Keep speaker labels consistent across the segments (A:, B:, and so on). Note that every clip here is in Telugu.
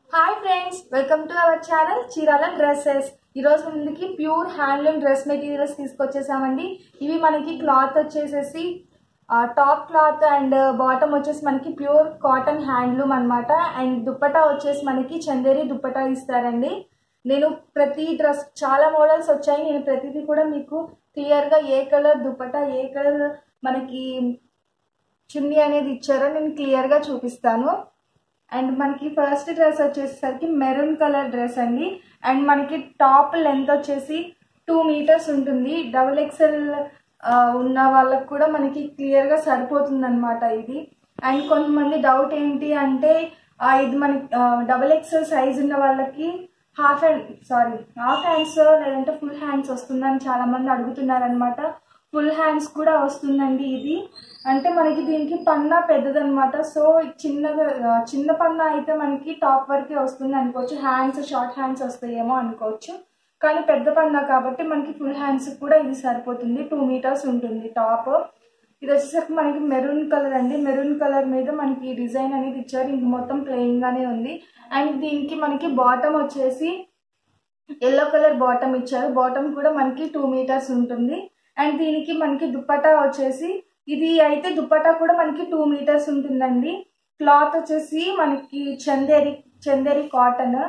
A: hi friends welcome to our channel Chirala dresses ఈరోజు ముందుకి ప్యూర్ హ్యాండ్లూమ్ డ్రెస్ మెటీరియల్స్ తీసుకొచ్చేసామండి ఇవి మనకి క్లాత్ వచ్చేసేసి టాప్ క్లాత్ అండ్ బాటమ్ వచ్చేసి మనకి ప్యూర్ కాటన్ హ్యాండ్లూమ్ అన్నమాట అండ్ దుప్పటా వచ్చేసి మనకి చందేరి దుప్పటా ఇస్తారండి నేను ప్రతి డ్రెస్ చాలా మోడల్స్ వచ్చాయి నేను ప్రతిదీ కూడా మీకు క్లియర్గా ఏ కలర్ దుప్పటా ఏ కలర్ మనకి చున్నీ అనేది ఇచ్చారో నేను క్లియర్గా చూపిస్తాను అండ్ మనకి ఫస్ట్ డ్రెస్ వచ్చేసరికి మెరూన్ కలర్ డ్రెస్ అండి అండ్ మనకి టాప్ లెంత్ వచ్చేసి టూ మీటర్స్ ఉంటుంది డబుల్ ఎక్సెల్ ఉన్న వాళ్ళకి కూడా మనకి క్లియర్గా సరిపోతుంది అనమాట ఇది అండ్ కొంతమంది డౌట్ ఏంటి అంటే ఆ, ఇది మనకి డబుల్ ఎక్సెల్ సైజ్ ఉన్న వాళ్ళకి half hand sorry half hands లేదంటే ఫుల్ హ్యాండ్స్ వస్తుందని చాలామంది అడుగుతున్నారనమాట ఫుల్ హ్యాండ్స్ కూడా వస్తుందండి ఇది అంటే మనకి దీనికి పన్నా పెద్దదన్నమాట సో చిన్నగా ఆ, చిన్న పన్నా అయితే మనకి టాప్ వరకే వస్తుంది అనుకోవచ్చు హ్యాండ్స్ షార్ట్ హ్యాండ్స్ వస్తాయేమో అనుకోవచ్చు కానీ పెద్ద పన్నా కాబట్టి మనకి ఫుల్ హ్యాండ్స్ కూడా ఇది సరిపోతుంది టూ మీటర్స్ ఉంటుంది టాప్ ఇది వచ్చేసరికి మనకి మెరూన్ కలర్ అండి మెరూన్ కలర్ మీద మనకి ఈ డిజైన్ అనేది ఇచ్చారు ఇంక మొత్తం ప్లెయిన్ గానే ఉంది అండ్ దీనికి మనకి బాటమ్ వచ్చేసి ఎల్లో కలర్ బాటమ్ ఇచ్చారు బాటమ్ కూడా మనకి టూ మీటర్స్ ఉంటుంది అండ్ దీనికి మనకి దుప్పటా వచ్చేసి ఇది అయితే దుప్పటా కూడా మనకి టూ మీటర్స్ ఉంటుందండి క్లాత్ వచ్చేసి మనకి చందేరి చందేరి కాటన్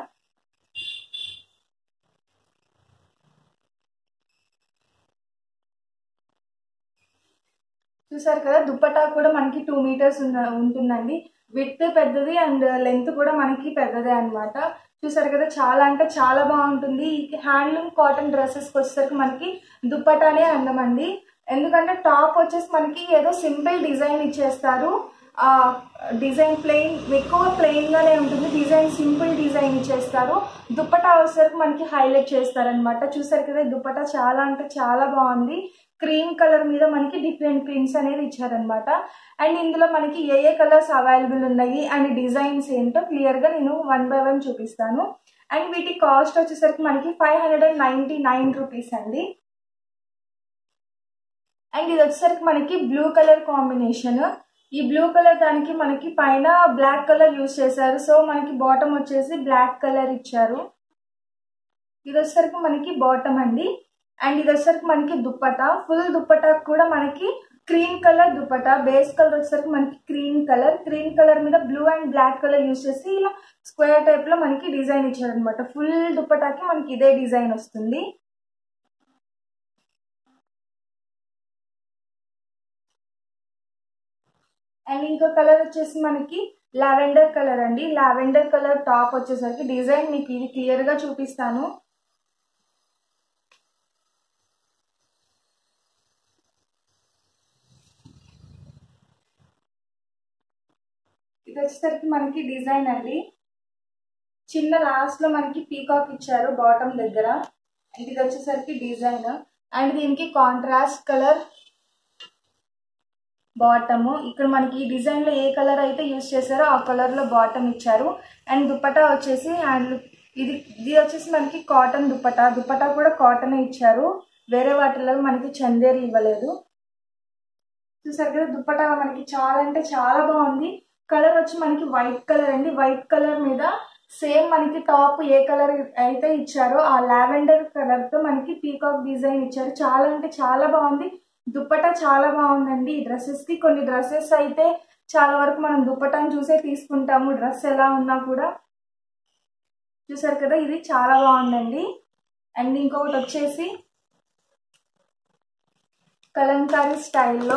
A: చూసారు కదా దుప్పటా కూడా మనకి టూ మీటర్స్ ఉన్న ఉంటుందండి విత్ పెద్దది అండ్ లెంత్ కూడా మనకి పెద్దదే అన్నమాట చూసారు కదా చాలా అంటే చాలా బాగుంటుంది ఈ హ్యాండ్లూమ్ కాటన్ డ్రెస్సెస్కి వచ్చేసరికి మనకి దుప్పటానే అందమండి ఎందుకంటే టాప్ వచ్చేసి మనకి ఏదో సింపుల్ డిజైన్ ఇచ్చేస్తారు ఆ డిజైన్ ప్లెయిన్ ఎక్కువ ప్లెయిన్గానే ఉంటుంది డిజైన్ సింపుల్ డిజైన్ ఇచ్చేస్తారు దుప్పటా వచ్చేసరికి మనకి హైలైట్ చేస్తారనమాట చూసారు కదా ఈ దుప్పటా చాలా అంటే చాలా బాగుంది క్రీమ్ కలర్ మీద మనకి డిఫరెంట్ ప్రింట్స్ అనేది ఇచ్చారనమాట అండ్ ఇందులో మనకి ఏ ఏ కలర్స్ అవైలబుల్ ఉన్నాయి అండ్ డిజైన్స్ ఏంటో క్లియర్గా నేను వన్ బై వన్ చూపిస్తాను అండ్ వీటి కాస్ట్ వచ్చేసరికి మనకి five hundred and ninety nine rupees అండి అండ్ ఇది వచ్చేసరికి మనకి బ్లూ కలర్ కాంబినేషన్ ఈ బ్లూ కలర్ దానికి మనకి పైన బ్లాక్ కలర్ యూస్ చేశారు సో మనకి బాటమ్ వచ్చేసి బ్లాక్ కలర్ ఇచ్చారు ఇది వచ్చేసరికి మనకి బాటమ్ అండి అండ్ ఇది వచ్చేసరికి మనకి దుప్పటా ఫుల్ దుప్పటా కూడా మనకి cream colour dupatta base colour వచ్చేసరికి మనకి క్రీమ్ కలర్ క్రీమ్ కలర్ మీద blue and black colour use చేసి ఇలా స్క్వేర్ టైప్ లో మనకి డిజైన్ ఇచ్చారనమాట ఫుల్ దుప్పటాకి మనకి ఇదే డిజైన్ వస్తుంది అండ్ ఇంకో కలర్ వచ్చేసి మనకి లావెండర్ కలర్ అండి లావెండర్ కలర్ టాప్ వచ్చేసరికి డిజైన్ మీకు ఇది క్లియర్ గా చూపిస్తాను ఇది వచ్చేసరికి మనకి డిజైన్ అండి చిన్న లాస్ట్ లో మనకి పీకాక్ ఇచ్చారు బాటమ్ దగ్గర అండ్ ఇది వచ్చేసరికి డిజైన్ అండ్ దీనికి కాంట్రాస్ట్ కలర్ బాటమ్ ఇక్కడ మనకి ఈ డిజైన్ లో ఏ కలర్ అయితే యూస్ చేశారో ఆ కలర్ లో బాటమ్ ఇచ్చారు అండ్ దుప్పటా వచ్చేసి హ్యాండ్ ఇది ఇది వచ్చేసి మనకి కాటన్ దుప్పటా దుప్పటా కూడా కాటన్ ఇచ్చారు వేరే వాటిలో మనకి చందేరి ఇవ్వలేదు చూసారు కదా దుప్పటా మనకి చాలా అంటే చాలా బాగుంది కలర్ వచ్చి మనకి వైట్ కలర్ అండి వైట్ కలర్ మీద సేమ్ మనకి టాప్ ఏ కలర్ అయితే ఇచ్చారో ఆ లావెండర్ కలర్ తో మనకి పీకాక్ డిజైన్ ఇచ్చారు చాలా అంటే చాలా బాగుంది దుప్పటా చాలా బాగుందండి ఈ డ్రెస్సెస్ కి కొన్ని డ్రెస్సెస్ అయితే చాలా వరకు మనం దుప్పటాన్ని చూసే తీసుకుంటాము డ్రెస్ ఎలా ఉన్నా కూడా చూసారు కదా ఇది చాలా బాగుందండి అండ్ ఇంకొకటి వచ్చేసి కలంకారీ స్టైల్లో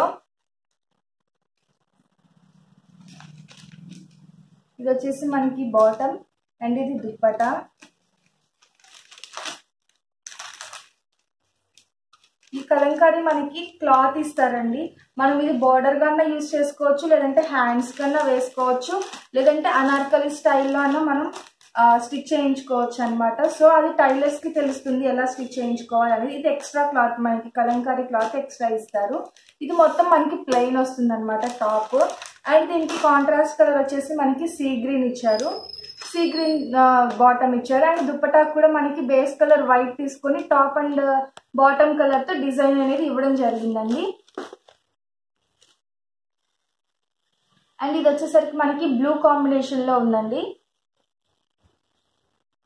A: ఇది వచ్చేసి మనకి బాటమ్ అండ్ ఇది దుప్పటా ఈ కలంకారీ మనకి క్లాత్ ఇస్తారండి మనం ఇది బోర్డర్ కన్నా యూజ్ చేసుకోవచ్చు లేదంటే హ్యాండ్స్ కన్నా వేసుకోవచ్చు లేదంటే అనార్కలి స్టైల్లో అన్న మనం స్టిచ్ చేయించుకోవచ్చు అనమాట సో అది టైలర్స్ కి తెలుస్తుంది ఎలా స్టిచ్ చేయించుకోవాలని ఇది ఎక్స్ట్రా క్లాత్ మనకి కలంకారీ క్లాత్ ఎక్స్ట్రా ఇస్తారు ఇది మొత్తం మనకి ప్లెయిన్ వస్తుంది అనమాట టాప్ అండ్ దీనికి కాంట్రాస్ట్ కలర్ వచ్చేసి మనకి సీ గ్రీన్ ఇచ్చారు సీ గ్రీన్ బాటమ్ ఇచ్చారు అండ్ దుప్పటా కూడా మనకి బేస్ కలర్ వైట్ తీసుకొని టాప్ అండ్ బాటమ్ కలర్ తో డిజైన్ అనేది ఇవ్వడం జరిగిందండి అండ్ ఇది వచ్చేసరికి మనకి బ్లూ కాంబినేషన్ లో ఉందండి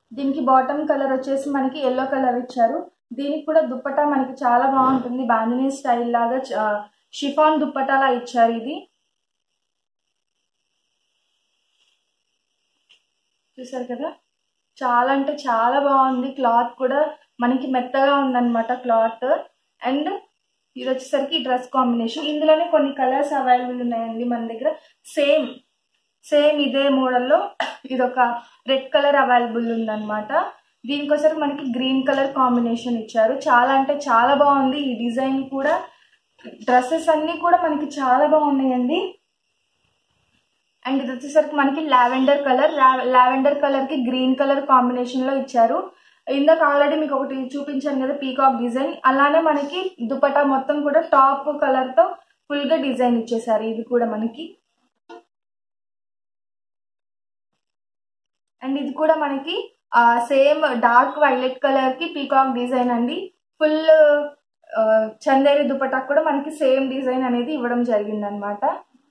A: దీనికి బాటమ్ కలర్ వచ్చేసి మనకి ఎల్లో కలర్ ఇచ్చారు దీనికి కూడా దుప్పటా మనకి చాలా బాగుంటుంది బాందినీ స్టైల్ లాగా షిఫాన్ దుప్పటాలా ఇచ్చారు ఇది చూసారు కదా చాలా అంటే చాలా బాగుంది క్లాత్ కూడా మనకి మెత్తగా ఉందన్నమాట క్లాత్ అండ్ ఇది వచ్చేసరికి డ్రెస్ కాంబినేషన్ ఇందులోనే కొన్ని కలర్స్ అవైలబుల్ ఉన్నాయండి మన దగ్గర సేమ్ సేమ్ ఇదే మోడల్లో ఇది ఒక రెడ్ కలర్ అవైలబుల్ ఉందన్నమాట దీనికోసరికి మనకి గ్రీన్ కలర్ కాంబినేషన్ ఇచ్చారు చాలా అంటే చాలా బాగుంది ఈ డిజైన్ కూడా డ్రెస్సెస్ అన్నీ కూడా మనకి చాలా బాగున్నాయండి అండ్ ఇది వచ్చేసరికి మనకి లావెండర్ కలర్ లావెండర్ కలర్కి గ్రీన్ కలర్ కాంబినేషన్లో ఇచ్చారు ఇందాక ఆల్రెడీ మీకు ఒకటి చూపించాను కదా పీకాక్ డిజైన్ అలానే మనకి దుపట్టా మొత్తం కూడా టాప్ కలర్తో ఫుల్గా డిజైన్ ఇచ్చేసారు ఇది కూడా మనకి అండ్ ఇది కూడా మనకి సేమ్ డార్క్ వైలెట్ కలర్కి పీకాక్ డిజైన్ అండి ఫుల్ చందేరి దుపట్టా కూడా మనకి సేమ్ డిజైన్ అనేది ఇవ్వడం జరిగిందనమాట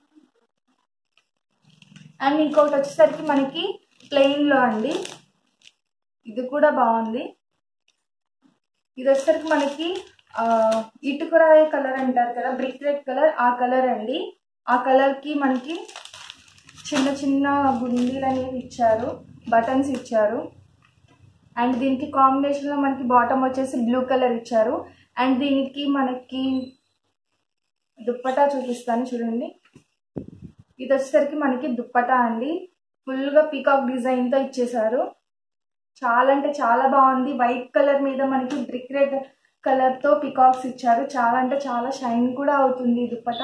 A: అండ్ ఇంకొకటి వచ్చేసరికి మనకి ప్లెయిన్లో అండి ఇది కూడా బాగుంది ఇది వచ్చేసరికి మనకి ఇటుకురాయి కలర్ అంటారు కదా బ్రిక్ రెడ్ కలర్ ఆ కలర్ అండి ఆ కలర్కి మనకి చిన్న చిన్న గుండీలు అనేవి ఇచ్చారు బటన్స్ ఇచ్చారు అండ్ దీనికి కాంబినేషన్లో మనకి బాటమ్ వచ్చేసి బ్లూ కలర్ ఇచ్చారు అండ్ దీనికి మనకి దుప్పటా చూపిస్తాను చూడండి ఇది వచ్చేసరికి మనకి దుప్పటా అండి ఫుల్గా పీకాక్ డిజైన్తో ఇచ్చేసారు చాలా అంటే చాలా బాగుంది వైట్ కలర్ మీద మనకి బ్రిక్ రెడ్ కలర్తో పికాక్స్ ఇచ్చారు చాలా అంటే చాలా షైన్ కూడా అవుతుంది ఈ దుప్పట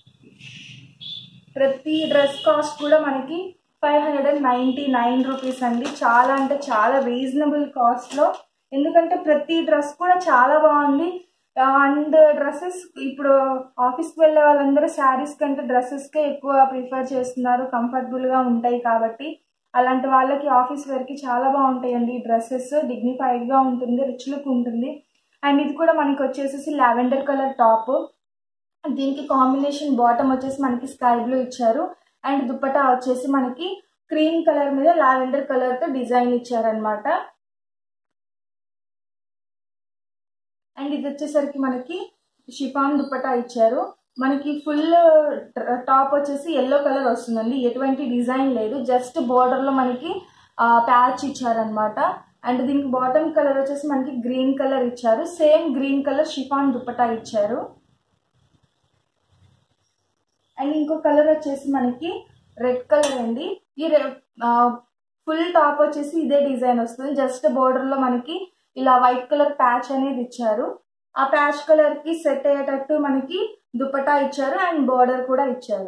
A: ప్రతి డ్రెస్ కాస్ట్ కూడా మనకి five hundred and ninety nine rupees అండి చాలా అంటే చాలా రీజనబుల్ కాస్ట్లో ఎందుకంటే ప్రతి డ్రెస్ కూడా చాలా బాగుంది అండ్ డ్రెస్సెస్ ఇప్పుడు ఆఫీస్కి వెళ్ళే వాళ్ళందరూ శారీస్ కంటే డ్రెస్సెస్కే ఎక్కువ ప్రిఫర్ చేస్తున్నారు కంఫర్టబుల్గా ఉంటాయి కాబట్టి అలాంటి వాళ్ళకి ఆఫీస్ వేర్కి చాలా బాగుంటాయండి ఈ డ్రెస్సెస్ డిగ్నిఫైడ్గా ఉంటుంది రిచ్ లుక్ ఉంటుంది అండ్ ఇది కూడా మనకి వచ్చేసేసి లావెండర్ కలర్ టాప్ దీనికి కాంబినేషన్ బాటమ్ వచ్చేసి మనకి స్కై బ్లూ ఇచ్చారు అండ్ దుప్పటా వచ్చేసి మనకి క్రీమ్ కలర్ మీద లావెండర్ కలర్తో డిజైన్ ఇచ్చారనమాట అండ్ ఇది వచ్చేసరికి మనకి షిఫాన్ దుప్పటా ఇచ్చారు మనకి ఫుల్ టాప్ వచ్చేసి ఎల్లో కలర్ వస్తుందండి ఎటువంటి డిజైన్ లేదు జస్ట్ బోర్డర్లో మనకి ప్యాచ్ ఇచ్చారనమాట అండ్ దీనికి బాటమ్ కలర్ వచ్చేసి మనకి గ్రీన్ కలర్ ఇచ్చారు same green colour chiffon dupatta ఇచ్చారు అండ్ ఇంకో కలర్ వచ్చేసి మనకి రెడ్ కలర్ అండి ఈ ఫుల్ టాప్ వచ్చేసి ఇదే డిజైన్ వస్తుంది జస్ట్ బోర్డర్లో మనకి ఇలా వైట్ కలర్ ప్యాచ్ అనేది ఇచ్చారు ఆ ప్యాచ్ కలర్కి సెట్ అయ్యేటట్టు మనకి దుపటా ఇచ్చారు అండ్ బోర్డర్ కూడా ఇచ్చారు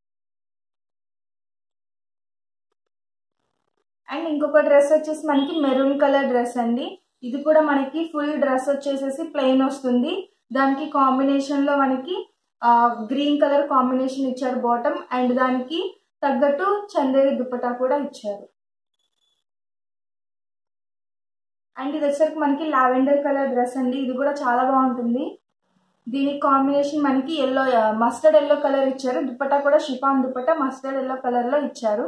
A: అండ్ ఇంకొక డ్రెస్ వచ్చేసి మనకి మెరూన్ కలర్ డ్రెస్ అండి ఇది కూడా మనకి ఫుల్ డ్రెస్ వచ్చేసేసి ప్లెయిన్ వస్తుంది దానికి కాంబినేషన్లో మనకి గ్రీన్ కలర్ కాంబినేషన్ ఇచ్చారు బాటమ్ అండ్ దానికి తగ్గట్టు చందేరి దుప్పటా కూడా ఇచ్చారు అండ్ ఇది వచ్చేసరికి మనకి లావెండర్ కలర్ డ్రెస్ అండి ఇది కూడా చాలా బాగుంటుంది దీనికి కాంబినేషన్ మనకి ఎల్లో మస్టర్డ్ ఎల్లో కలర్ ఇచ్చారు దుప్పటా కూడా షిఫాన్ దుప్పటా మస్టర్డ్ ఎల్లో కలర్లో ఇచ్చారు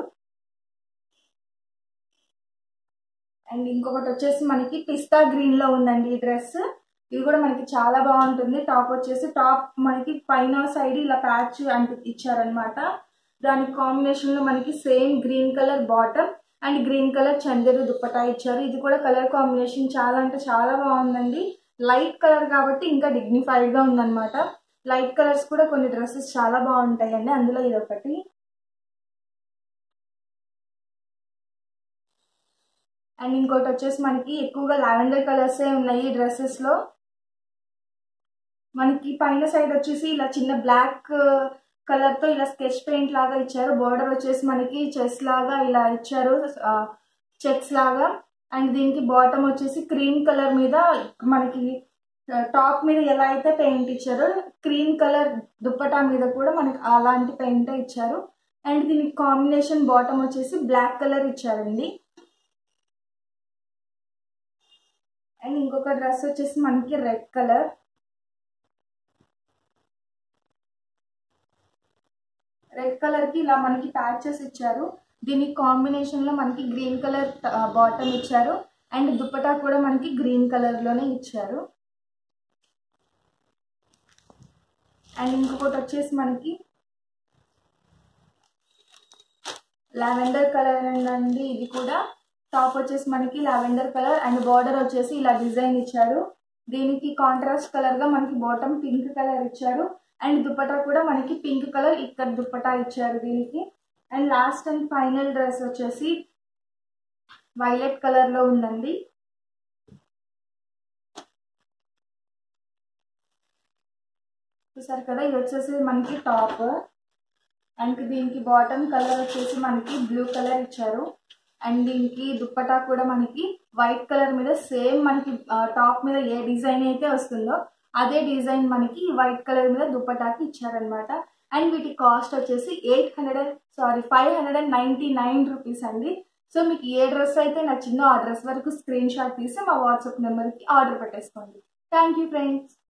A: అండ్ ఇంకొకటి వచ్చేసి మనకి పిస్తా గ్రీన్లో ఉందండి ఈ డ్రెస్ ఇది కూడా మనకి చాలా బాగుంటుంది టాప్ వచ్చేసి టాప్ మనకి పైన సైడ్ ఇలా ప్యాచ్ అంటే ఇచ్చారనమాట దానికి కాంబినేషన్లో మనకి same green colour bottom and green colour Chanderi dupatta ఇచ్చారు ఇది కూడా కలర్ కాంబినేషన్ చాలా అంటే చాలా బాగుందండి లైట్ కలర్ కాబట్టి ఇంకా డిగ్నిఫైడ్గా ఉందన్నమాట లైట్ కలర్స్ కూడా కొన్ని డ్రెస్సెస్ చాలా బాగుంటాయండి అందులో ఇది ఒకటి అండ్ ఇంకోటి వచ్చేసి మనకి ఎక్కువగా లావెండర్ కలర్సే ఉన్నాయి డ్రెస్సెస్లో మనకి పైన సైడ్ వచ్చేసి ఇలా చిన్న బ్లాక్ కలర్తో ఇలా స్కెచ్ పెయింట్ లాగా ఇచ్చారు బోర్డర్ వచ్చేసి మనకి చెస్ లాగా ఇలా ఇచ్చారు చెక్స్ లాగా అండ్ దీనికి బాటమ్ వచ్చేసి క్రీమ్ కలర్ మీద మనకి టాప్ మీద ఎలా అయితే పెయింట్ ఇచ్చారో క్రీమ్ కలర్ దుప్పటా మీద కూడా మనకి అలాంటి పెయింట్ ఇచ్చారు అండ్ దీనికి కాంబినేషన్ బాటమ్ వచ్చేసి బ్లాక్ కలర్ ఇచ్చారండి అండ్ ఇంకొక డ్రెస్ వచ్చేసి మనకి రెడ్ కలర్ రెడ్ కలర్ కి ఇలా మనకి ప్యాచెస్ ఇచ్చారు దీని కాంబినేషన్లో మనకి గ్రీన్ కలర్ బాటమ్ ఇచ్చారు అండ్ దుప్పటా కూడా మనకి గ్రీన్ కలర్లోనే ఇచ్చారు అండ్ ఇంకొకటి వచ్చేసి మనకి లావెండర్ కలర్ అండి ఇది కూడా టాప్ వచ్చేసి మనకి లావెండర్ కలర్ అండ్ బార్డర్ వచ్చేసి ఇలా డిజైన్ ఇచ్చారు దీనికి కాంట్రాస్ట్ కలర్ గా మనకి బాటమ్ పింక్ కలర్ ఇచ్చారు అండ్ దుప్పటా కూడా మనకి పింక్ కలర్ ఇక్కడ దుప్పటా ఇచ్చారు దీనికి and last and final dress వచ్చేసి వైలెట్ కలర్ లో ఉందండి చూసారు కదా ఇది వచ్చేసి మనకి టాప్ అండ్ దీనికి బాటమ్ కలర్ వచ్చేసి మనకి బ్లూ కలర్ ఇచ్చారు అండ్ దీనికి దుప్పటా కూడా మనకి వైట్ కలర్ మీద సేమ్ మనకి టాప్ మీద ఏ డిజైన్ అయితే వస్తుందో అదే డిజైన్ మనకి వైట్ కలర్ మీద దుప్పటాకి ఇచ్చారనమాట అండ్ వీటి కాస్ట్ వచ్చేసి eight hundred and sorry five hundred and ninety nine rupees అండి సో మీకు ఏ డ్రెస్ అయితే నచ్చిందో ఆ డ్రెస్ వరకు స్క్రీన్ షాట్ తీసి మా వాట్సాప్ నెంబర్కి ఆర్డర్ పెట్టేసుకోండి థ్యాంక్ యూ ఫ్రెండ్స్